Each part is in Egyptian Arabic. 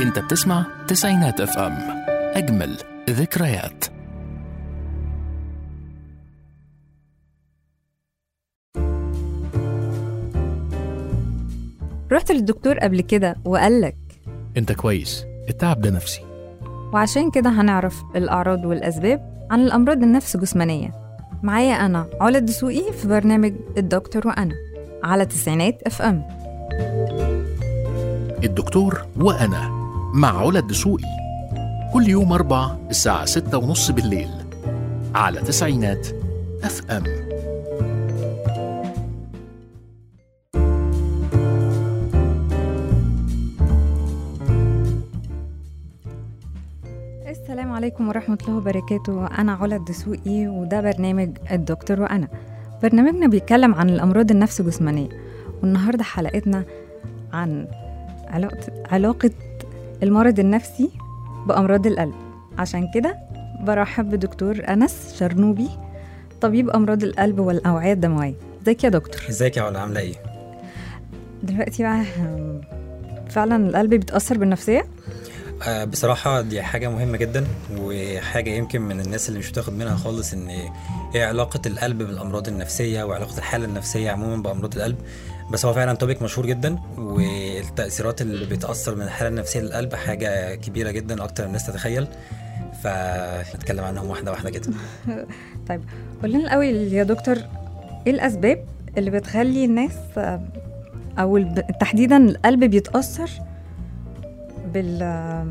انت بتسمع تسعينات اف ام اجمل ذكريات رحت للدكتور قبل كده وقالك انت كويس التعب ده نفسي وعشان كده هنعرف الأعراض والأسباب عن الأمراض النفس جسمانية معايا أنا علا الدسوقي في برنامج الدكتور وأنا على تسعينات اف ام الدكتور وانا مع علا الدسوقي كل يوم اربع الساعة ستة ونص بالليل على تسعينات اف ام السلام عليكم ورحمة الله وبركاته أنا علا الدسوقي وده برنامج الدكتور وأنا برنامجنا بيتكلم عن الأمراض النفس جسمانية والنهاردة حلقتنا عن علاقة, علاقة المرض النفسي بأمراض القلب عشان كده برحب بدكتور أنس شرنوبي طبيب أمراض القلب والأوعية الدموية ازيك يا دكتور ازيك يا علا عامله ايه؟ دلوقتي بقى هم، فعلا القلب بيتأثر بالنفسية آه بصراحه دي حاجه مهمه جدا وحاجه يمكن من الناس اللي مش بتاخد منها خالص ان ايه علاقه القلب بالامراض النفسيه وعلاقه الحاله النفسيه عموما بامراض القلب بس هو فعلا توبيك مشهور جدا والتاثيرات اللي بتاثر من الحاله النفسيه للقلب حاجه كبيره جدا اكتر من الناس تتخيل فنتكلم عنهم واحده واحده كده طيب قول لنا الأول يا دكتور ايه الأسباب اللي بتخلي الناس آه، أو الب- تحديدا القلب بيتأثر بال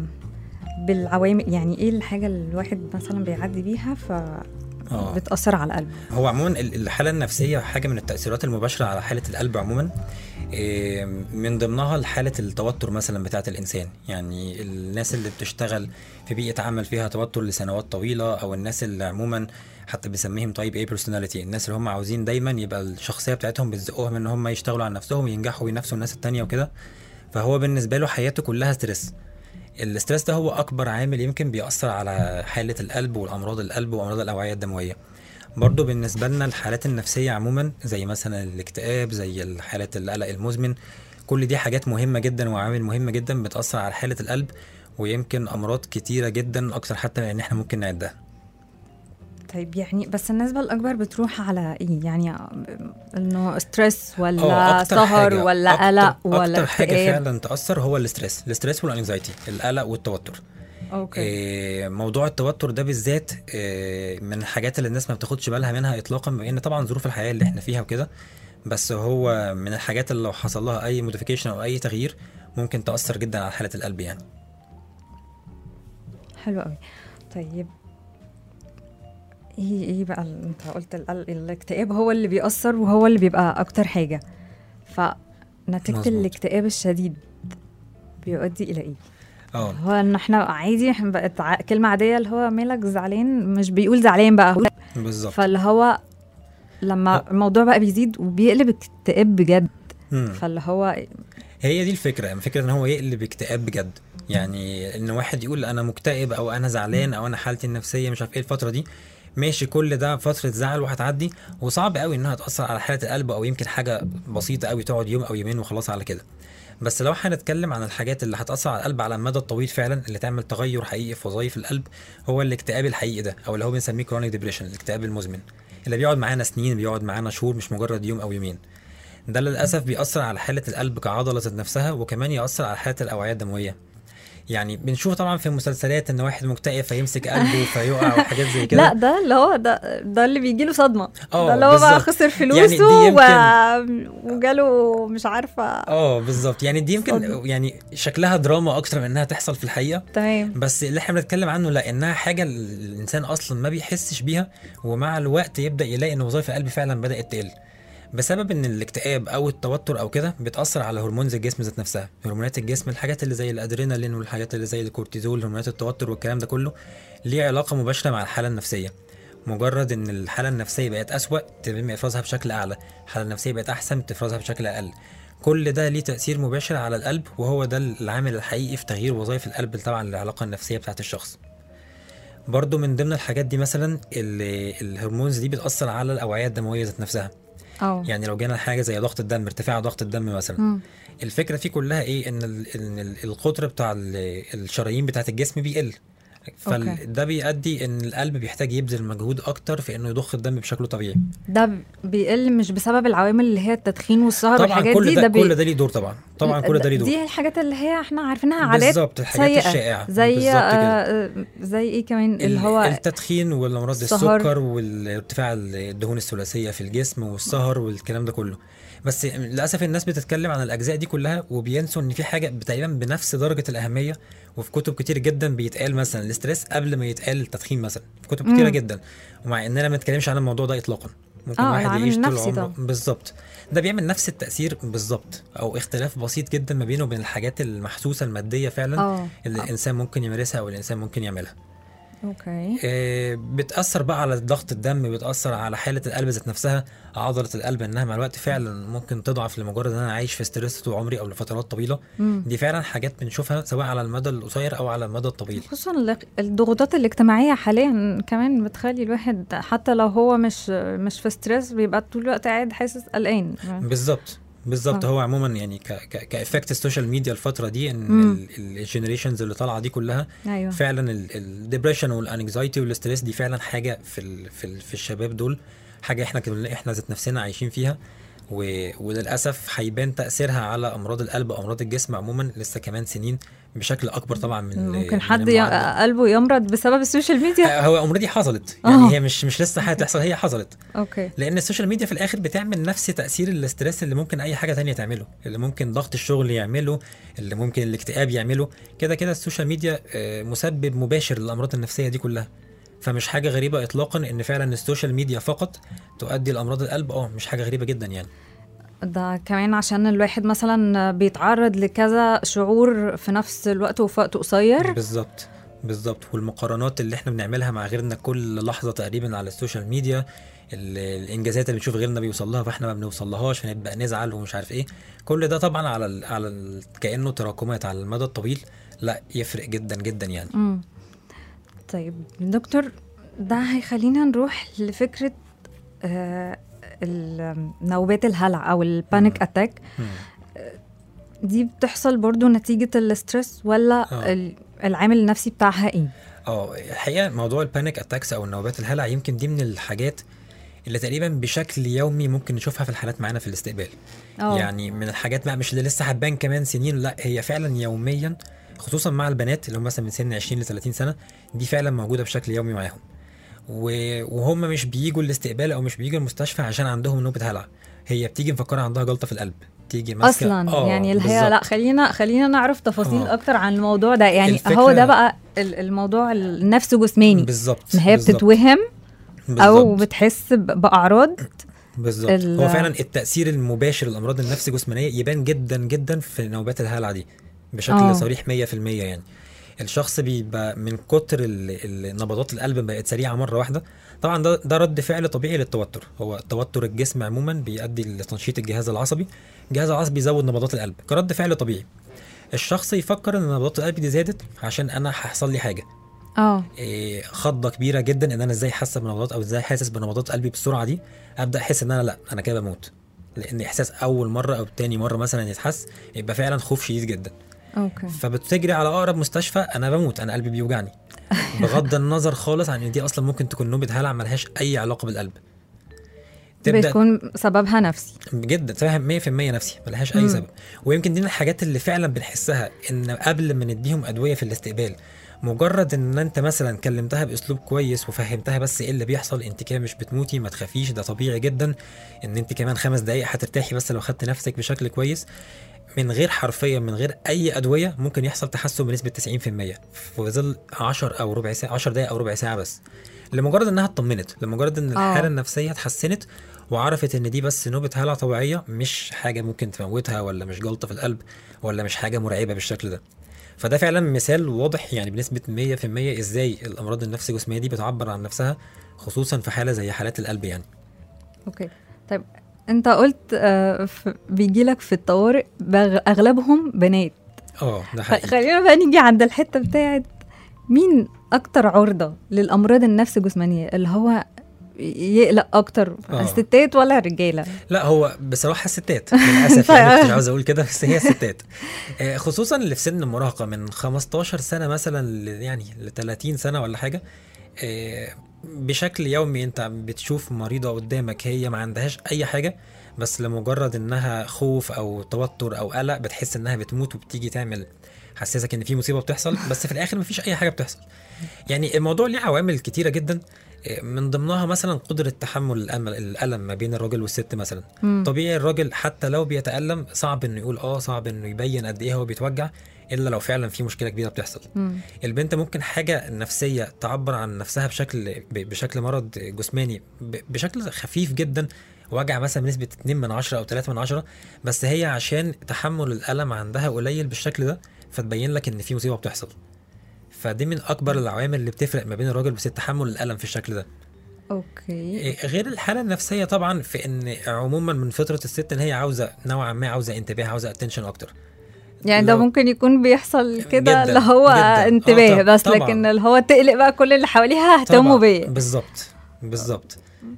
بالعوامل يعني ايه الحاجة اللي الواحد مثلا بيعدي بيها اه فبتأثر على القلب هو عموما ال- الحاله النفسيه حاجه من التاثيرات المباشره على حاله القلب عموما إيه، من ضمنها حاله التوتر مثلا بتاعه الانسان يعني الناس اللي بتشتغل في بيئه عمل فيها توتر لسنوات طويله او الناس اللي عموما حتى بيسميهم طيب ايه بيرسوناليتي الناس اللي هم عاوزين دايما يبقى الشخصيه بتاعتهم بتزقهم ان هم يشتغلوا على نفسهم وينجحوا وينافسوا الناس التانية وكده فهو بالنسبه له حياته كلها ستريس الاسترس ده هو اكبر عامل يمكن بيأثر على حاله القلب والامراض القلب وامراض الاوعيه الدمويه برضه بالنسبة لنا الحالات النفسية عموما زي مثلا الاكتئاب زي حالة القلق المزمن كل دي حاجات مهمة جدا وعوامل مهمة جدا بتأثر على حالة القلب ويمكن أمراض كتيرة جدا أكتر حتى من إن إحنا ممكن نعدها طيب يعني بس النسبة الأكبر بتروح على إيه؟ يعني إنه ستريس آه، ولا أكتر سهر حاجة- ولا أكتر- قلق ولا أكتر حاجة اكتئاب؟ فعلا تأثر هو الاسترس الاسترس والانكزايتي القلق والتوتر أوكي إيه، موضوع التوتر ده بالذات إيه، من الحاجات اللي الناس ما بتاخدش بالها منها اطلاقا بما ان طبعا ظروف الحياه اللي احنا فيها وكده بس هو من الحاجات اللي لو حصل لها اي موديفيكيشن او اي تغيير ممكن تاثر جدا على حاله القلب يعني حلو قوي طيب ايه ايه بقى ال- انت قلت القلق الاكتئاب هو اللي بيأثر وهو اللي بيبقى اكتر حاجة فنتيجة مظبوط. الاكتئاب الشديد بيؤدي الى ايه؟ اه هو ان احنا عادي إحنا بقت ع- كلمة عادية اللي هو مالك زعلان مش بيقول زعلان بقى هو بالظبط فاللي هو لما آه. الموضوع بقى بيزيد وبيقلب اكتئاب بجد مم. فاللي هو هي دي الفكره يعني فكره ان هو يقلب اكتئاب بجد يعني ان واحد يقول انا مكتئب او انا زعلان او انا حالتي النفسيه مش عارف ايه الفتره دي ماشي كل ده فتره زعل وهتعدي وصعب قوي انها تاثر على حاله القلب او يمكن حاجه بسيطه قوي تقعد يوم او يومين وخلاص على كده بس لو هنتكلم عن الحاجات اللي هتاثر على القلب على المدى الطويل فعلا اللي تعمل تغير حقيقي في وظائف القلب هو الاكتئاب الحقيقي ده او اللي هو بنسميه كرونيك ديبريشن الاكتئاب المزمن اللي بيقعد معانا سنين بيقعد معانا شهور مش مجرد يوم او يومين ده للاسف بيأثر على حاله القلب كعضله ذات نفسها وكمان يأثر على حاله الاوعيه الدمويه يعني بنشوف طبعا في المسلسلات ان واحد مكتئب فيمسك قلبه فيقع وحاجات زي كده لا ده اللي هو ده ده اللي بيجي له صدمه اه، ده اللي هو بقى بالظبط. خسر يعني فلوسه دي و... يمكن- وجاله مش عارفه اه بالظبط يعني دي يمكن صدمة. يعني شكلها دراما اكتر من انها تحصل في الحقيقه تمام بس اللي احنا بنتكلم عنه لا انها حاجه ال- الانسان اصلا ما بيحسش بيها ومع الوقت يبدا يلاقي ان وظائف القلب فعلا بدات تقل بسبب ان الاكتئاب او التوتر او كده بتاثر على هرمونز الجسم ذات نفسها هرمونات الجسم الحاجات اللي زي الادرينالين والحاجات اللي زي الكورتيزول هرمونات التوتر والكلام ده كله ليه علاقه مباشره مع الحاله النفسيه مجرد ان الحاله النفسيه بقت اسوا تتم افرازها بشكل اعلى الحاله النفسيه بقت احسن تفرزها بشكل اقل كل ده ليه تاثير مباشر على القلب وهو ده العامل الحقيقي في تغيير وظائف القلب طبعا للعلاقه النفسيه بتاعت الشخص برضو من ضمن الحاجات دي مثلا ال- الهرمونز دي بتأثر على الأوعية الدموية ذات نفسها اه يعني لو جينا حاجه زي ضغط الدم ارتفاع ضغط الدم مثلا مم. الفكره فيه كلها ايه ان ال- ان ال- القطر بتاع ال- الشرايين بتاعت الجسم بيقل أوكي. فده بيؤدي ان القلب بيحتاج يبذل مجهود اكتر في انه يضخ الدم بشكل طبيعي ده بيقل مش بسبب العوامل اللي هي التدخين والسهر طبعا والحاجات كل دي ده, بي... كل ده ليه دور طبعا طبعا كل ده ليه دور دي الحاجات اللي هي احنا عارفينها عادات بالظبط الحاجات سيئة. الشائعه زي بالظبط كده. آه زي ايه كمان اللي ال- هو التدخين والامراض السهر. السكر والارتفاع الدهون الثلاثيه في الجسم والسهر والكلام ده كله بس للاسف الناس بتتكلم عن الاجزاء دي كلها وبينسوا ان في حاجه تقريبا بنفس درجه الاهميه وفي كتب كتير جدا بيتقال مثلا الاستريس قبل ما يتقال التدخين مثلا في كتب كتيره مم. جدا ومع اننا ما بنتكلمش عن الموضوع ده اطلاقا ممكن آه، واحد العامل يعيش طول النفسي عمره طبعا. بالظبط ده بيعمل نفس التاثير بالظبط او اختلاف بسيط جدا ما بينه وبين الحاجات المحسوسه الماديه فعلا اه اللي الانسان ممكن يمارسها او الانسان ممكن يعملها اوكي آه، بتأثر بقى على ضغط الدم بتأثر على حالة القلب ذات نفسها عضلة القلب انها مع الوقت فعلا ممكن تضعف لمجرد ان انا عايش في ستريس طول عمري او لفترات طويلة مم. دي فعلا حاجات بنشوفها سواء على المدى القصير او على المدى الطويل خصوصا ال- الضغوطات الاجتماعية حاليا كمان بتخلي الواحد حتى لو هو مش مش في ستريس بيبقى طول الوقت قاعد حاسس قلقان بالظبط بالظبط آه. هو عموما يعني ك ك كافكت السوشيال ميديا الفترة دي ان مم. الجنريشنز اللي طالعة دي كلها ايوه فعلا الديبريشن والانكزايتي والستريس دي فعلا حاجه في ال في, ال في الشباب دول حاجه احنا كنا احنا ذات نفسنا عايشين فيها و... وللاسف هيبان تاثيرها على امراض القلب وامراض الجسم عموما لسه كمان سنين بشكل اكبر طبعا من ال- ممكن من حد ي... المعدل. قلبه يمرض بسبب السوشيال ميديا آه، هو اوريدي حصلت يعني آه. هي مش مش لسه هتحصل هي حصلت اوكي لان السوشيال ميديا في الاخر بتعمل نفس تاثير الاسترس اللي ممكن اي حاجه تانية تعمله اللي ممكن ضغط الشغل يعمله اللي ممكن الاكتئاب يعمله كده كده السوشيال ميديا آه، مسبب مباشر للامراض النفسيه دي كلها فمش حاجه غريبه اطلاقا ان فعلا السوشيال ميديا فقط تؤدي لامراض القلب اه مش حاجه غريبه جدا يعني ده كمان عشان الواحد مثلا بيتعرض لكذا شعور في نفس الوقت وفي وقت قصير بالظبط بالظبط والمقارنات اللي احنا بنعملها مع غيرنا كل لحظه تقريبا على السوشيال ميديا ال- الانجازات اللي بنشوف غيرنا بيوصل لها فاحنا ما بنوصلهاش فنبدا نزعل ومش عارف ايه كل ده طبعا على ال على ال كانه تراكمات على المدى الطويل لا يفرق جدا جدا يعني امم طيب دكتور ده هيخلينا نروح لفكرة آه ال- نوبات الهلع او البانيك مم. اتاك مم. دي بتحصل برضو نتيجة الاسترس ولا آه. ال- العامل النفسي بتاعها ايه؟ اه الحقيقه موضوع البانيك اتاكس او النوبات الهلع يمكن دي من الحاجات اللي تقريبا بشكل يومي ممكن نشوفها في الحالات معانا في الاستقبال اه يعني من الحاجات بقى مش اللي لسه هتبان كمان سنين لا هي فعلا يوميا خصوصا مع البنات اللي هم مثلا من سن 20 ل 30 سنه دي فعلا موجوده بشكل يومي معاهم و- وهم مش بيجوا الاستقبال او مش بيجوا المستشفى عشان عندهم نوبه هلع هي بتيجي مفكره عندها جلطه في القلب تيجي ماسكه اصلا آه، يعني اللي هي لا بالظبط. خلينا خلينا نعرف تفاصيل آه. اكتر عن الموضوع ده يعني الفكرة- هو ده بقى ال- الموضوع النفس جسماني بالظبط ان هي بالظبط، بتتوهم او بالظبط. بتحس ب- باعراض بالظبط ال- هو فعلا التاثير المباشر للامراض النفس الجسمانيه يبان جدا جدا في نوبات الهلع دي بشكل آه. صريح 100% يعني الشخص بيبقى من كتر ال- ال- نبضات القلب بقت سريعه مره واحده طبعا ده ده رد فعل طبيعي للتوتر هو توتر الجسم عموما بيؤدي لتنشيط الجهاز العصبي الجهاز العصبي بيزود نبضات القلب كرد فعل طبيعي الشخص يفكر ان نبضات القلب دي زادت عشان انا هيحصل لي حاجه اه إيه، خضه كبيره جدا ان انا ازاي حاسه بنبضات او ازاي حاسس بنبضات قلبي بالسرعه دي ابدا احس ان انا لا انا كده بموت لان احساس اول مره او تاني مره مثلا يتحس يبقى فعلا خوف شديد جدا اوكي فبتجري على اقرب مستشفى انا بموت انا قلبي بيوجعني بغض النظر خالص عن ان دي اصلا ممكن تكون نوبه هلع ملهاش اي علاقه بالقلب تبدا بتكون سببها نفسي جدا فاهم 100% نفسي ملهاش اي مم. سبب ويمكن دي من الحاجات اللي فعلا بنحسها ان قبل ما نديهم ادويه في الاستقبال مجرد ان انت مثلا كلمتها باسلوب كويس وفهمتها بس ايه اللي بيحصل انت كده مش بتموتي ما تخافيش ده طبيعي جدا ان انت كمان خمس دقايق هترتاحي بس لو خدت نفسك بشكل كويس من غير حرفيا من غير اي ادويه ممكن يحصل تحسن بنسبه 90% في ظل 10 او ربع ساعه 10 دقائق او ربع ساعه بس لمجرد انها اطمنت لمجرد ان آه. الحاله النفسيه اتحسنت وعرفت ان دي بس نوبه هلع طبيعيه مش حاجه ممكن تموتها ولا مش جلطه في القلب ولا مش حاجه مرعبه بالشكل ده فده فعلا مثال واضح يعني بنسبه 100% ازاي الامراض النفس الجسميه دي بتعبر عن نفسها خصوصا في حاله زي حالات القلب يعني اوكي طيب انت قلت آه بيجي لك في الطوارئ بغ- اغلبهم بنات اه ده خ- حقيقي خلينا بقى نيجي عند الحته بتاعت مين اكتر عرضه للامراض النفس الجسمانيه اللي هو يقلق اكتر آه. الستات ولا الرجاله لا هو بصراحه الستات للاسف يعني مش عاوز اقول كده بس هي الستات آه، خصوصا اللي في سن المراهقه من 15 سنه مثلا ل- يعني ل 30 سنه ولا حاجه آه، بشكل يومي انت بتشوف مريضه قدامك هي ما عندهاش اي حاجه بس لمجرد انها خوف او توتر او قلق بتحس انها بتموت وبتيجي تعمل حسسك ان في مصيبه بتحصل بس في الاخر مفيش اي حاجه بتحصل يعني الموضوع ليه عوامل كتيره جدا آه، من ضمنها مثلا قدره تحمل الألم, الالم ما بين الراجل والست مثلا مم. طبيعي الراجل حتى لو بيتألم صعب انه يقول اه صعب انه يبين قد ايه هو بيتوجع الا لو فعلا في مشكله كبيره بتحصل مم. البنت ممكن حاجه نفسيه تعبر عن نفسها بشكل ب- بشكل مرض جسماني ب- بشكل خفيف جدا وجع مثلا بنسبه 2 من 10 او 3 من 10 بس هي عشان تحمل الالم عندها قليل بالشكل ده فتبين لك ان في مصيبه بتحصل فدي من اكبر العوامل اللي بتفرق ما بين الراجل والست تحمل الالم في الشكل ده اوكي إيه، غير الحاله النفسيه طبعا في ان عموما من فطره الست ان هي عاوزه نوعا ما عاوزه انتباه عاوزه اتنشن اكتر يعني ده لو- ممكن يكون بيحصل كده جداً، اللي هو جداً. آه، انتباه طب- بس طبعاً. لكن اللي هو تقلق بقى كل اللي حواليها اهتموا طبعاً، بيا بالظبط بالظبط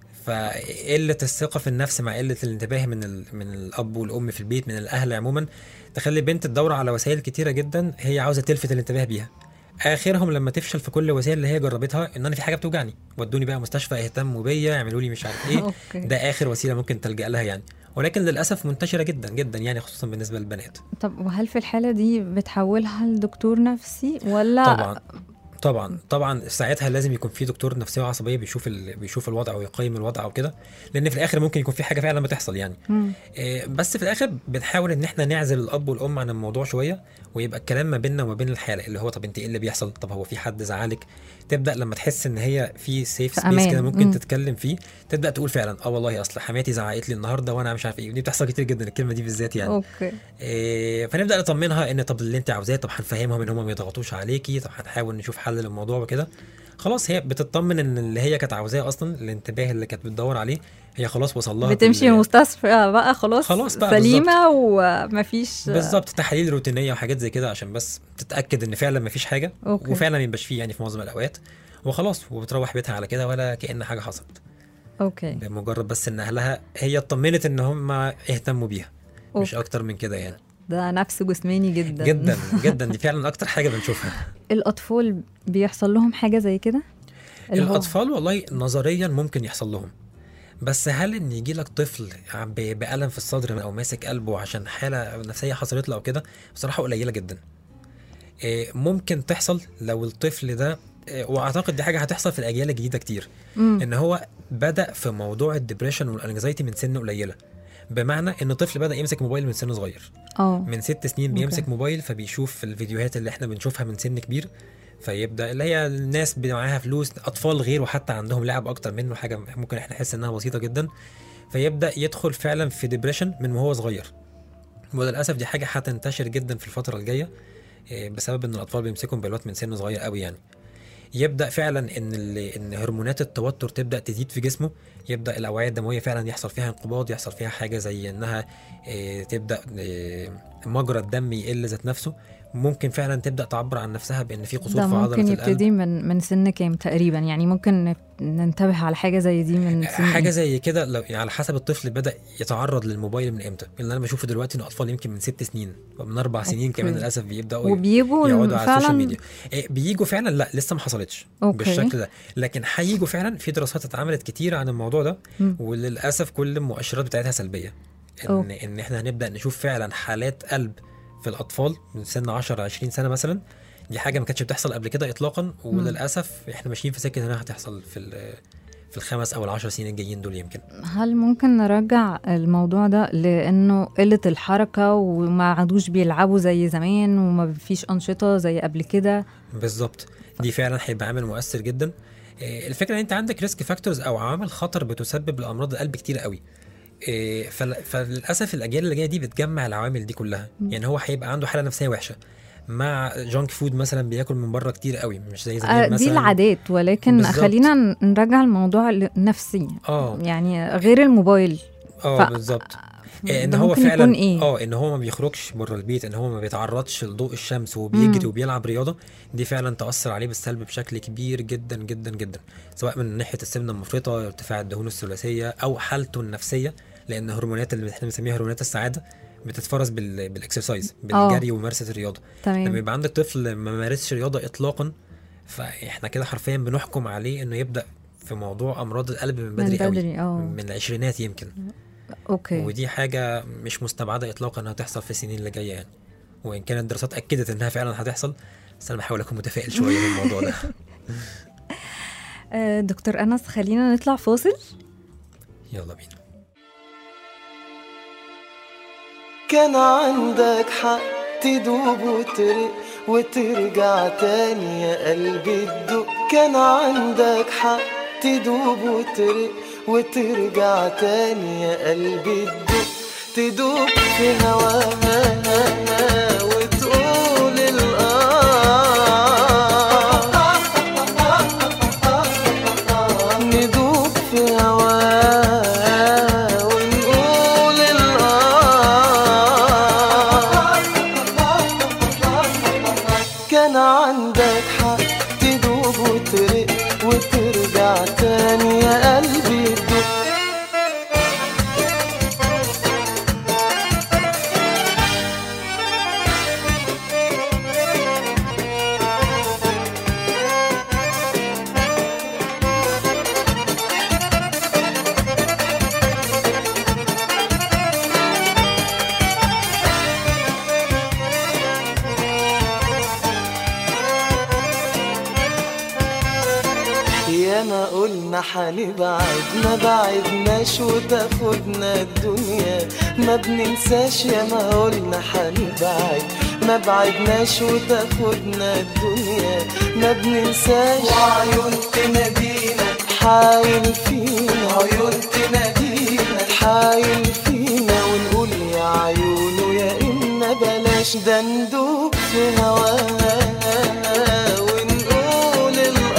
فقله الثقه في النفس مع قله الانتباه من ال... من الاب والام في البيت من الاهل عموما تخلي البنت تدور على وسائل كتيره جدا هي عاوزه تلفت الانتباه بيها اخرهم لما تفشل في كل الوسائل اللي هي جربتها ان انا في حاجه بتوجعني ودوني بقى مستشفى اهتموا بيا يعملوا لي مش عارف ايه اوكي ده اخر وسيله ممكن تلجا لها يعني ولكن للاسف منتشره جدا جدا يعني خصوصا بالنسبه للبنات طب وهل في الحالة دي بتحولها لدكتور نفسي ولا طبعا طبعا طبعا ساعتها لازم يكون في دكتور نفسيه وعصبيه بيشوف ال... بيشوف الوضع ويقيم الوضع وكده لان في الاخر ممكن يكون في حاجه فعلا بتحصل يعني مم. إيه، بس في الاخر بنحاول ان احنا نعزل الاب والام عن الموضوع شويه ويبقى الكلام ما بيننا وما بين الحاله اللي هو طب انت ايه اللي بيحصل طب هو في حد زعلك تبدا لما تحس ان هي في سيف في سبيس أمان. كده ممكن مم. تتكلم فيه تبدا تقول فعلا اه والله اصل حماتي زعقت لي النهارده وانا مش عارف ايه ودي بتحصل كتير جدا الكلمه دي بالذات يعني اوكي إيه، فنبدا نطمنها ان طب اللي انت عاوزاه طب هنفهمهم ان هم ما يضغطوش عليكي طب هنحاول نشوف حل للموضوع وكده خلاص هي بتطمن ان اللي هي كانت عاوزاه اصلا الانتباه اللي كانت بتدور عليه هي خلاص وصل لها بتمشي بال- مستشفى بقى خلاص خلاص بقى سليمة ومفيش بالظبط تحاليل روتينيه وحاجات زي كده عشان بس تتاكد ان فعلا ما فيش حاجه أوكي. وفعلا ما يبقاش فيه يعني في معظم الاوقات وخلاص وبتروح بيتها على كده ولا كأن حاجه حصلت اوكي بمجرد بس ان اهلها هي اطمنت ان هم اهتموا بيها مش أوكي. اكتر من كده يعني ده نفس جسماني جدا جدا جدا دي فعلا اكتر حاجه بنشوفها الأطفال بيحصل لهم حاجة زي كده اللي هو- الاطفال والله نظريا ممكن يحصل لهم بس هل ان يجي لك طفل ب- بألم في الصدر او ماسك قلبه عشان حاله نفسيه حصلت له او كده بصراحه قليله جدا إيه، ممكن تحصل لو الطفل ده إيه، واعتقد دي حاجه هتحصل في الاجيال الجديده كتير مم. ان هو بدا في موضوع الدبريشن والانكزايتي من سن قليله بمعنى ان طفل بدا يمسك موبايل من سن صغير اه من ست سنين أوكي. بيمسك موبايل فبيشوف الفيديوهات اللي احنا بنشوفها من سن كبير فيبدا اللي هي الناس بي- معاها فلوس اطفال غيره حتى عندهم لعب اكتر منه حاجه ممكن احنا نحس انها بسيطه جدا فيبدا يدخل فعلا في ديبريشن من وهو صغير وللاسف دي حاجه هتنتشر جدا في الفتره الجايه إيه، بسبب ان الاطفال بيمسكوا موبايلات من سن صغير قوي يعني يبدا فعلا ان ال- ان هرمونات التوتر تبدا تزيد في جسمه يبدا الاوعيه الدمويه فعلا يحصل فيها انقباض يحصل فيها حاجه زي انها إيه، تبدا إيه، مجرى الدم يقل ذات نفسه ممكن فعلا تبدا تعبر عن نفسها بان في قصور ده في عضله ممكن القلب يبتدي من من سن كام تقريبا يعني ممكن نت- ننتبه على حاجة زي دي من سن حاجه إيه؟ زي كده لو يعني على حسب الطفل بدا يتعرض للموبايل من امتى اللي انا بشوفه دلوقتي ان اطفال يمكن من ست سنين ومن اربع سنين أوكي. كمان للاسف بيبداوا وبيجوا يقعدوا على السوشيال فعلا ميديا إيه بييجوا فعلا لا لسه ما حصلتش أوكي. بالشكل ده لكن هيجوا فعلا في دراسات اتعملت كتير عن الموضوع ده مم. وللاسف كل المؤشرات بتاعتها سلبيه ان أوكي. ان احنا هنبدا نشوف فعلا حالات قلب في الاطفال من سن 10 20 سنه مثلا دي حاجه ما كانتش بتحصل قبل كده اطلاقا وللاسف احنا ماشيين في سكه انها هتحصل في ال- في الخمس او العشر سنين الجايين دول يمكن هل ممكن نرجع الموضوع ده لانه قله الحركه وما عادوش بيلعبوا زي زمان وما فيش انشطه زي قبل كده بالظبط دي فعلا هيبقى عامل مؤثر جدا إيه، الفكره ان انت عندك ريسك فاكتورز او عوامل خطر بتسبب لامراض القلب كتير قوي إيه، فل- فللاسف الاجيال اللي جايه دي بتجمع العوامل دي كلها يعني هو هيبقى عنده حاله نفسيه وحشه مع جانك فود مثلا بياكل من بره كتير قوي مش زي آه، زمان دي مثلا العادات ولكن بالظبط. خلينا ن- نرجع الموضوع نفسي اه يعني غير الموبايل اه ف- بالظبط آه، ان ده هو ممكن فعلا يكون ايه اه ان هو ما بيخرجش بره البيت ان هو ما بيتعرضش لضوء الشمس وبيجري مم. وبيلعب رياضه دي فعلا تاثر عليه بالسلب بشكل كبير جدا جدا جدا سواء من ناحيه السمنه المفرطه ارتفاع الدهون الثلاثيه او حالته النفسيه لان هرمونات اللي احنا بنسميها هرمونات السعاده بتتفرز بال... بالاكسرسايز آه. بالجري وممارسه الرياضه لما تمام يبقى عندك طفل ما مارسش رياضه اطلاقا فاحنا كده حرفيا بنحكم عليه انه يبدا في موضوع امراض القلب من من بدري قوي بدري اه من العشرينات يمكن اوكي ودي حاجة مش مستبعدة إطلاقا إنها تحصل في السنين اللي جاية يعني وإن كانت الدراسات أكدت إنها فعلا هتحصل بس أنا بحاول أكون متفائل شوية من الموضوع ده آه، دكتور انس خلينا نطلع فاصل يلا بينا كان عندك حق تدوب وترق وترجع تاني يا قلبي تدق كان عندك حق تدوب وترق وترجع تاني يا قلبي تدق تدوب في هواها وتقول الآه ندوب في هواه ونقول الآه كان عندك حق تدوب وترق وترجع تاني يا قلبي تدق يا ما قلنا حنبعد ما بعدناش وتاخدنا الدنيا ما بننساش يا ما قلنا حنبعد ما بعدناش وتاخدنا الدنيا ما بننساش وعيون تنادينا حايل فينا عيون تنادينا حايل فينا ونقول يا عيونه يا إما بلاش ده ندوب في هواها ونقول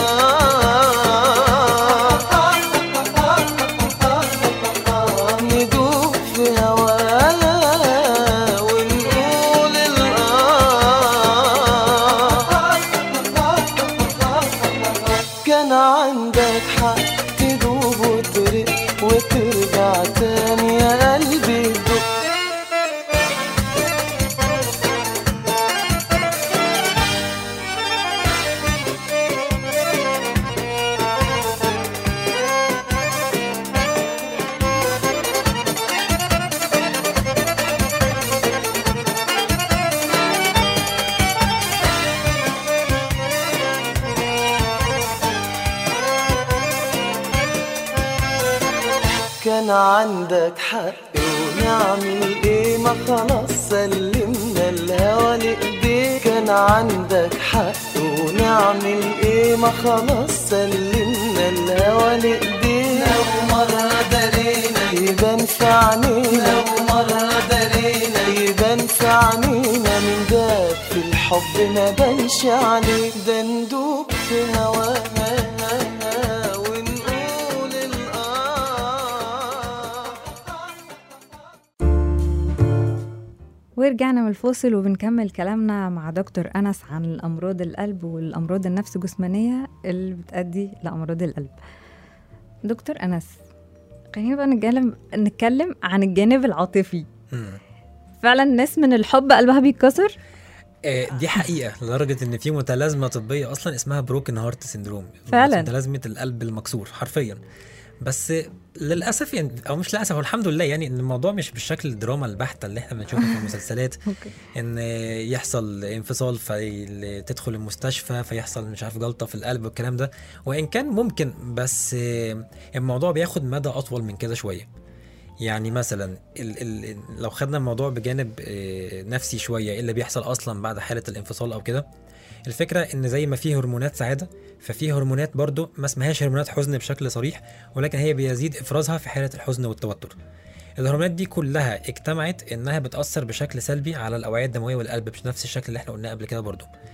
الآه ندوب في هواها ونقول الآه كان عندك حق تدوب وترق وترجع تاني يا قلبي تدق كان عندك حق ونعمل ايه ما خلاص سلمنا الهوى لايديك كان عندك حق ونعمل ايه ما خلاص سلمنا الهوى لايديك لو مرة درينا يبان في عينينا لو مرة درينا يبان في عينينا من داب في الحب ما بانش عليه ده ندوب في هواها ونقول الآه ورجعنا من الفاصل وبنكمل كلامنا مع دكتور أنس عن الأمراض القلب والأمراض النفس جسمانية اللي بتؤدي لأمراض القلب دكتور أنس خلينا بقى نتكلم نتكلم عن الجانب العاطفي مم. فعلا الناس من الحب قلبها بيتكسر آه، دي حقيقة لدرجة إن في متلازمة طبية أصلا اسمها بروكن هارت سيندروم فعلاً. متلازمة القلب المكسور حرفيا بس للأسف يعني أو مش للأسف هو الحمد لله يعني إن الموضوع مش بالشكل الدراما البحتة اللي إحنا بنشوفها في المسلسلات اوكي ان يحصل انفصال فتدخل المستشفى فيحصل مش عارف جلطه في القلب والكلام ده وان كان ممكن بس آه، الموضوع بياخد مدى اطول من كده شويه يعني مثلا ال ال لو خدنا الموضوع بجانب آه، نفسي شويه ايه اللي بيحصل اصلا بعد حاله الانفصال او كده الفكره ان زي ما في هرمونات سعاده ففي هرمونات برضو ما اسمهاش هرمونات حزن بشكل صريح ولكن هي بيزيد افرازها في حاله الحزن والتوتر الهرمونات دي كلها اجتمعت انها بتاثر بشكل سلبي على الاوعيه الدمويه والقلب مش نفس الشكل اللي احنا قلناه قبل كده برضو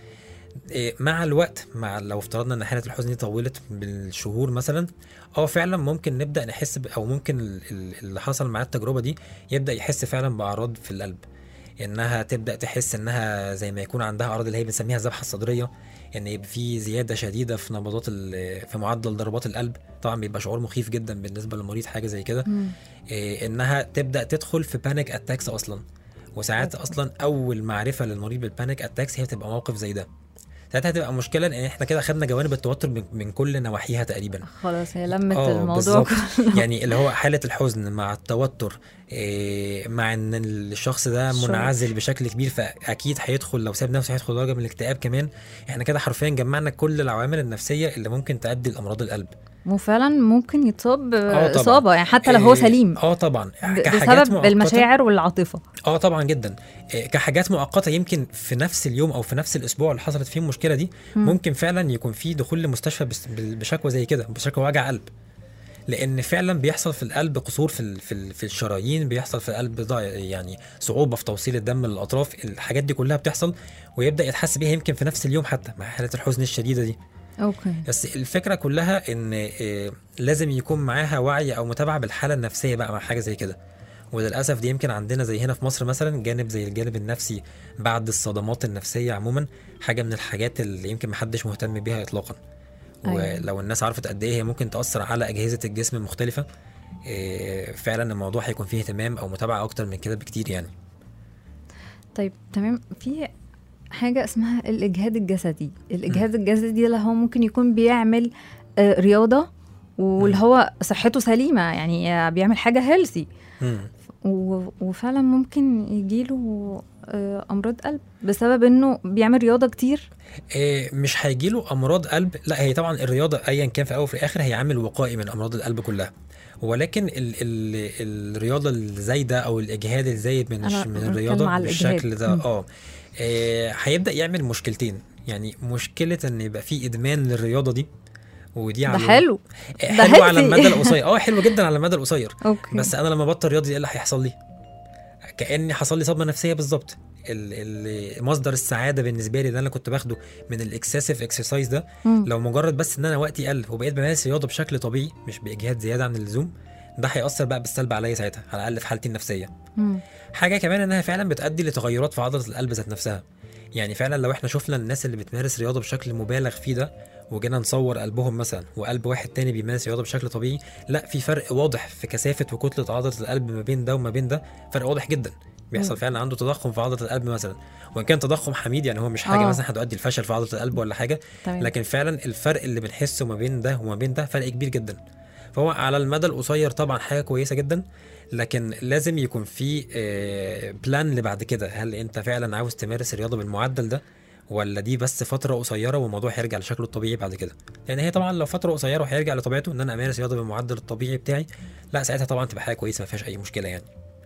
إيه، مع الوقت مع لو افترضنا ان حاله الحزن دي طولت بالشهور مثلا اه فعلا ممكن نبدا نحس ب... او ممكن ال- ال- اللي حصل معاه التجربه دي يبدا يحس فعلا باعراض في القلب انها تبدا تحس انها زي ما يكون عندها اعراض اللي هي بنسميها الذبحه الصدريه ان يبقى في زياده شديده في نبضات ال- في معدل ضربات القلب طبعا بيبقى شعور مخيف جدا بالنسبه للمريض حاجه زي كده مم. إيه، انها تبدا تدخل في بانيك اتاكس اصلا وساعات أوكي. اصلا اول معرفه للمريض بالبانيك اتاكس هي بتبقى موقف زي ده ساعتها هتبقى مشكله ان احنا كده خدنا جوانب التوتر من, من كل نواحيها تقريبا خلاص هي لمت آه، الموضوع بالظبط. كله يعني اللي هو حاله الحزن مع التوتر إيه، مع ان الشخص ده الشعور. منعزل بشكل كبير فاكيد هيدخل لو ساب نفسه هيدخل درجه من الاكتئاب كمان احنا كده حرفيا جمعنا كل العوامل النفسيه اللي ممكن تؤدي لامراض القلب وفعلا ممكن يتصاب آه، طبعاً. اصابه يعني حتى لو هو إيه، سليم اه طبعا ب- كحاجات بسبب مؤقتة- المشاعر والعاطفه اه طبعا جدا إيه، كحاجات مؤقته يمكن في نفس اليوم او في نفس الاسبوع اللي حصلت فيه المشكله دي مم. ممكن فعلا يكون في دخول لمستشفى بس- بال- بشكوى زي كده بشكوى وجع قلب لان فعلا بيحصل في القلب قصور في ال- في ال- في الشرايين بيحصل في القلب ضع- يعني صعوبه في توصيل الدم للاطراف الحاجات دي كلها بتحصل ويبدا يتحس بيها يمكن في نفس اليوم حتى مع حاله الحزن الشديده دي اوكي بس الفكره كلها ان إيه، لازم يكون معاها وعي او متابعه بالحاله النفسيه بقى مع حاجه زي كده وللاسف دي يمكن عندنا زي هنا في مصر مثلا جانب زي الجانب النفسي بعد الصدمات النفسيه عموما حاجه من الحاجات اللي يمكن محدش مهتم بيها اطلاقا أيوة. ولو الناس عرفت قد ايه هي ممكن تاثر على اجهزه الجسم المختلفه إيه، فعلا الموضوع هيكون فيه اهتمام او متابعه اكتر من كده بكتير يعني طيب تمام في حاجة اسمها الإجهاد الجسدي الإجهاد الجسدي ده اللي هو ممكن يكون بيعمل آه، رياضة واللي مم. هو صحته سليمة يعني آه، بيعمل حاجة هيلثي مم. وفعلا ممكن يجيله آه، أمراض قلب بسبب إنه بيعمل رياضة كتير إيه، مش هيجيله امراض قلب لا هي طبعا الرياضه ايا كان في الاول وفي الاخر هي عامل وقائي من امراض القلب كلها ولكن ال ال الرياضه الزايده او الاجهاد الزايد من أنا الش- من بتكلم الرياضه على الإجهاد. بالشكل ده مم. اه إيه، هيبدا يعمل مشكلتين يعني مشكله ان يبقى في ادمان للرياضه دي ودي ده على حلو إيه، ده حلو على healthy. المدى القصير اه حلو جدا على المدى القصير أوكي بس انا لما بطل رياضه ايه اللي هيحصل لي كاني حصل لي صدمه نفسيه بالظبط ال- ال- مصدر السعاده بالنسبه لي اللي انا كنت باخده من الاكسسيف اكسرسايز ده مم. لو مجرد بس ان انا وقتي قل وبقيت بمارس رياضه بشكل طبيعي مش باجهاد زياده عن اللزوم ده هيأثر بقى بالسلب عليا ساعتها على الاقل في حالتي النفسيه مم. حاجه كمان انها فعلا بتؤدي لتغيرات في عضله القلب ذات نفسها يعني فعلا لو احنا شفنا الناس اللي بتمارس رياضه بشكل مبالغ فيه ده وجينا نصور قلبهم مثلا وقلب واحد تاني بيمارس رياضه بشكل طبيعي لا في فرق واضح في كثافه وكتله عضله القلب ما بين ده وما بين ده فرق واضح جدا بيحصل مم. فعلا عنده تضخم في عضله القلب مثلا وان كان تضخم حميد يعني هو مش حاجه آه. مثلا هتؤدي لفشل في عضله القلب ولا حاجه تمام لكن فعلا الفرق اللي بنحسه ما بين ده وما بين ده فرق كبير جدا فهو على المدى القصير طبعا حاجه كويسه جدا لكن لازم يكون في آه، بلان لبعد كده هل انت فعلا عاوز تمارس الرياضه بالمعدل ده ولا دي بس فتره قصيره والموضوع هيرجع لشكله الطبيعي بعد كده يعني هي طبعا لو فتره قصيره وهيرجع لطبيعته ان انا امارس رياضه بالمعدل الطبيعي بتاعي لا ساعتها طبعا تبقى حاجه كويسه ما فيهاش اي مشكله يعني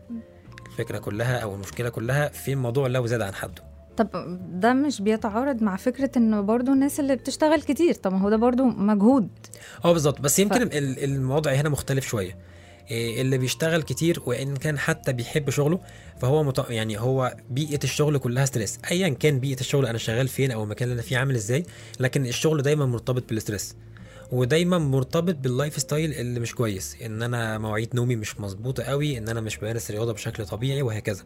الفكره كلها او المشكله كلها في الموضوع لو زاد عن حده طب ده مش بيتعارض مع فكرة إن برضو الناس اللي بتشتغل كتير طب ما هو ده برضو مجهود اه بالظبط بس يمكن ال- الموضوع هنا مختلف شويه إيه، اللي بيشتغل كتير وان كان حتى بيحب شغله فهو مط... يعني هو بيئه الشغل كلها ستريس ايا كان بيئه الشغل انا شغال فين او المكان اللي انا فيه عامل ازاي لكن الشغل دايما مرتبط بالستريس ودايما مرتبط باللايف ستايل اللي مش كويس ان انا مواعيد نومي مش مظبوطه قوي ان انا مش بمارس رياضه بشكل طبيعي وهكذا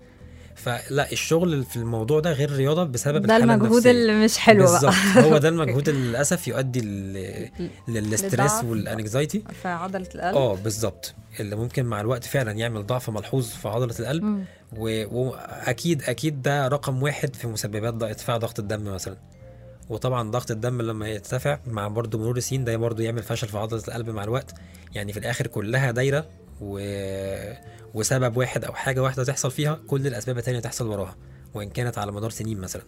فلا الشغل في الموضوع ده غير الرياضه بسبب ده الحاله المجهود النفسية. اللي مش حلو بالظبط بقى هو ده المجهود اللي للاسف يؤدي لل- للستريس للضعف. والانكزايتي في عضلة القلب اه بالظبط اللي ممكن مع الوقت فعلا يعمل ضعف ملحوظ في عضله القلب مم. و- واكيد اكيد ده رقم واحد في مسببات ض- ارتفاع ضغط الدم مثلا وطبعا ضغط الدم لما يرتفع مع برضه مرور السنين ده برضه يعمل فشل في عضله القلب مع الوقت يعني في الاخر كلها دايره و... وسبب واحد او حاجه واحده تحصل فيها كل الاسباب التانية تحصل وراها وان كانت على مدار سنين مثلا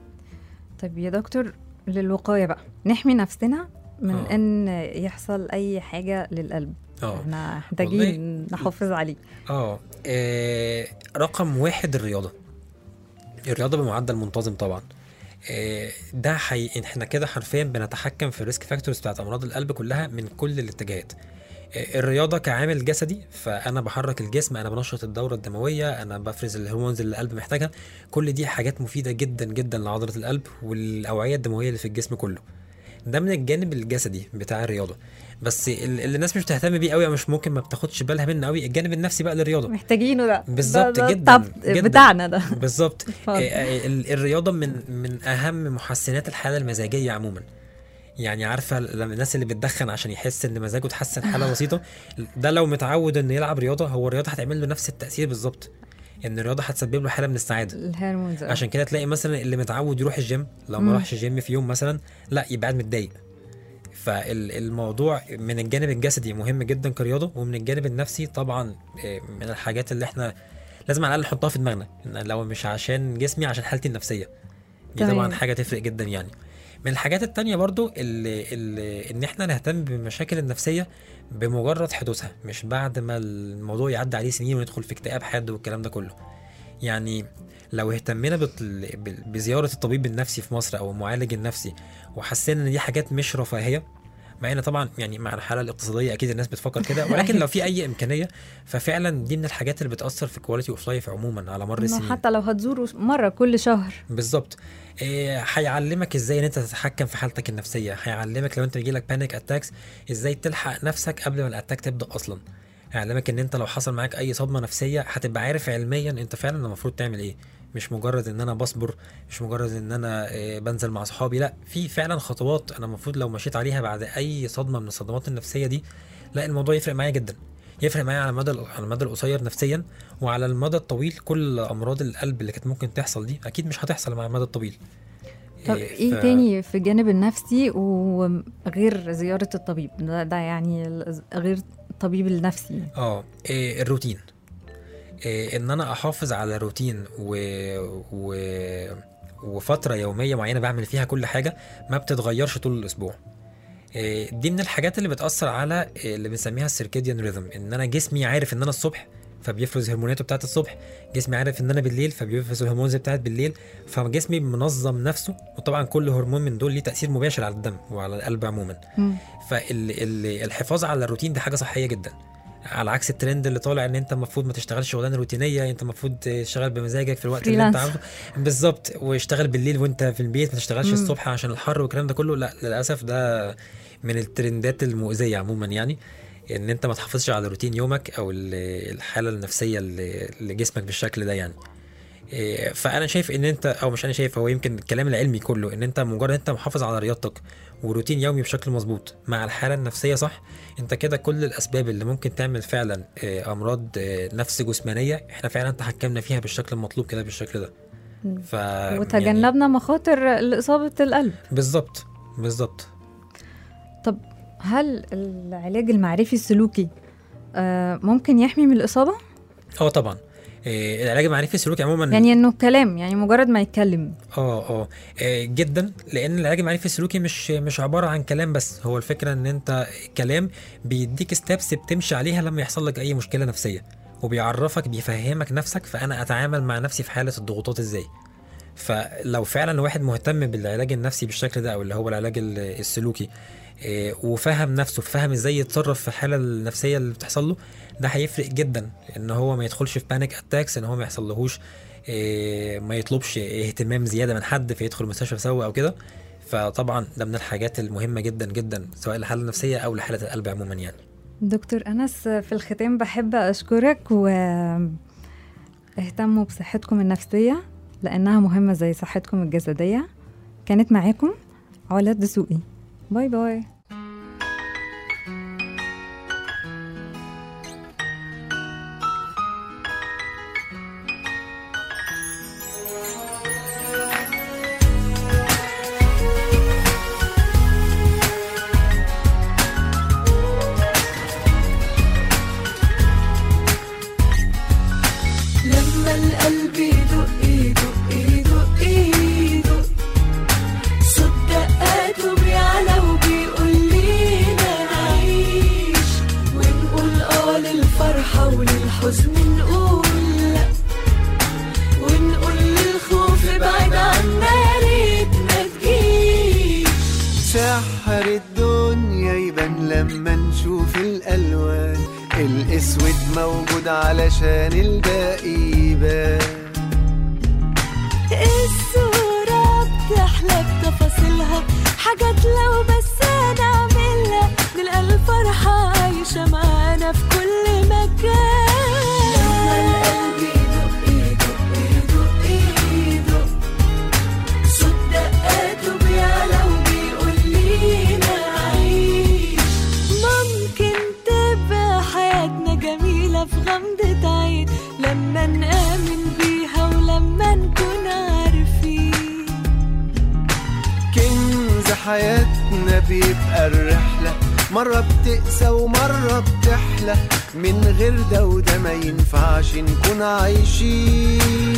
طيب يا دكتور للوقاية بقى نحمي نفسنا من آه. ان يحصل اي حاجة للقلب اه احنا محتاجين نحافظ عليه اه آه، رقم واحد الرياضة الرياضة بمعدل منتظم طبعا آه، ده حي... احنا كده حرفيا بنتحكم في الريسك فاكتورز بتاعت امراض القلب كلها من كل الاتجاهات الرياضه كعامل جسدي فانا بحرك الجسم انا بنشط الدوره الدمويه انا بفرز الهرمونز اللي القلب محتاجها كل دي حاجات مفيده جدا جدا لعضله القلب والاوعيه الدمويه اللي في الجسم كله ده من الجانب الجسدي بتاع الرياضه بس ال- اللي الناس مش بتهتم بيه قوي او مش ممكن ما بتاخدش بالها منه قوي الجانب النفسي بقى للرياضه محتاجينه ده بالظبط ده- ده جدا الطب جدا. بتاعنا ده بالظبط اتفضل. آه، ال- الرياضه من من اهم محسنات الحاله المزاجيه عموما يعني عارفه لما الناس اللي بتدخن عشان يحس ان مزاجه اتحسن حاله بسيطه ده لو متعود انه يلعب رياضه هو الرياضه هتعمل له نفس التاثير بالظبط ان الرياضه هتسبب له حاله من السعاده الهرمونز آه. عشان كده تلاقي مثلا اللي متعود يروح الجيم لو ما مم. راحش الجيم في يوم مثلا لا يبقى قاعد متضايق فالموضوع من الجانب الجسدي مهم جدا كرياضه ومن الجانب النفسي طبعا آه، من الحاجات اللي احنا لازم على الاقل نحطها في دماغنا ان لو مش عشان جسمي عشان حالتي النفسيه دي تمام. طبعا حاجه تفرق جدا يعني من الحاجات التانية برضو اللي, اللي ان احنا نهتم بالمشاكل النفسية بمجرد حدوثها مش بعد ما الموضوع يعدي عليه سنين وندخل في اكتئاب حاد والكلام ده كله يعني لو اهتمينا بت- ب- بزيارة الطبيب النفسي في مصر او المعالج النفسي وحسينا ان دي حاجات مش رفاهية مع ان طبعا يعني مع الحاله الاقتصاديه اكيد الناس بتفكر كده ولكن لو في اي امكانيه ففعلا دي من الحاجات اللي بتاثر في كواليتي اوف لايف عموما على مر إنه السنين حتى لو هتزوره مرة كل شهر بالظبط إيه، هيعلمك ازاي ان انت تتحكم في حالتك النفسيه هيعلمك لو انت بيجيلك بانيك اتاكس ازاي تلحق نفسك قبل ما الاتاك تبدا اصلا هيعلمك ان انت لو حصل معاك اي صدمه نفسيه هتبقى عارف علميا انت فعلا المفروض تعمل ايه مش مجرد ان انا بصبر مش مجرد ان انا إيه، بنزل مع اصحابي لا في فعلا خطوات انا المفروض لو مشيت عليها بعد اي صدمه من الصدمات النفسيه دي لا الموضوع يفرق معايا جدا يفرق معايا على المدى على المدى القصير نفسيا وعلى المدى الطويل كل امراض القلب اللي كانت ممكن تحصل دي اكيد مش هتحصل مع المدى الطويل طب إيه، ايه ف- تاني في الجانب النفسي وغير زيارة الطبيب ده, ده يعني ال- غير الطبيب النفسي اه إيه الروتين إيه ان انا احافظ على روتين و... و... وفتره يوميه معينه بعمل فيها كل حاجه ما بتتغيرش طول الاسبوع إيه دي من الحاجات اللي بتاثر على إيه اللي بنسميها السيركيديان ريذم ان انا جسمي عارف ان انا الصبح فبيفرز هرموناته بتاعت الصبح جسمي عارف ان انا بالليل فبيفرز الهرمونز بتاعت بالليل فجسمي منظم نفسه وطبعا كل هرمون من دول ليه تاثير مباشر على الدم وعلى القلب عموما مم. فالحفاظ على الروتين دي حاجه صحيه جدا على عكس الترند اللي طالع ان انت المفروض ما تشتغلش شغلانه روتينيه انت المفروض تشتغل بمزاجك في الوقت اللي انت Freelance. عاوزه بالظبط واشتغل بالليل وانت في البيت ما تشتغلش مم. الصبح عشان الحر والكلام ده كله لا للاسف ده من الترندات المؤذيه عموما يعني ان انت ما تحافظش على روتين يومك او ال- الحاله النفسيه اللي- لجسمك بالشكل ده يعني إيه، فانا شايف ان انت او مش انا شايف هو يمكن الكلام العلمي كله ان انت مجرد انت محافظ على رياضتك وروتين يومي بشكل مظبوط مع الحاله النفسيه صح انت كده كل الاسباب اللي ممكن تعمل فعلا آه، امراض آه، نفس جسمانيه احنا فعلا تحكمنا فيها بالشكل المطلوب كده بالشكل ده مم. ف يعني وتجنبنا مخاطر إصابة القلب بالظبط بالظبط طب هل العلاج المعرفي السلوكي آه، ممكن يحمي من الإصابة؟ اه طبعا آه، العلاج المعرفي السلوكي عموما يعني إنه كلام يعني مجرد ما يتكلم اه اه آه، جدا لان العلاج المعرفي السلوكي مش مش عباره عن كلام بس هو الفكره ان انت كلام بيديك ستابس بتمشي عليها لما يحصل لك اي مشكله نفسيه وبيعرفك بيفهمك نفسك فانا اتعامل مع نفسي في حاله الضغوطات ازاي فلو فعلا واحد مهتم بالعلاج النفسي بالشكل ده او اللي هو العلاج ال- السلوكي آه، وفهم نفسه فهم ازاي يتصرف في الحاله النفسيه اللي بتحصل له ده هيفرق جدا ان هو ما يدخلش في بانيك اتاكس ان هو ما يحصلهوش إيه، ما يطلبش اهتمام زياده من حد فيدخل المستشفى سوا او كده فطبعا ده من الحاجات المهمه جدا جدا سواء للحاله النفسيه او لحاله القلب عموما يعني دكتور أنس في الختام بحب أشكرك واهتموا بصحتكم النفسية لأنها مهمة زي صحتكم الجسدية كانت معاكم علا دسوقي باي باي لما القلب يدق يدق يدق يدق صوت دقاته بيعلى وبيقول لينا نعيش ونقول اه للفرحة وللحزن نقول لا ونقول للخوف ابعد عنا يا ريت ما تجيش سحر الدنيا يبان لما نشوف الألوان الاسود موجود علشان الباقي يبان الصورة بتحلى بتفاصيلها حاجات لو بس نعملها نلقى الفرحة عايشة معانا في كل مكان لما القلب يدق يدق يدق يدق صوت دقاته بيعلى وبيقول لينا عيش ممكن تبقى حياتنا جميلة في غمضة عين لما نآمن بيها ولما نكون عارفين كنز حياتنا بيبقى الرحلة مرة بتقسى ومرة بتحلى من غير ده وده ما ينفعش نكون عايشين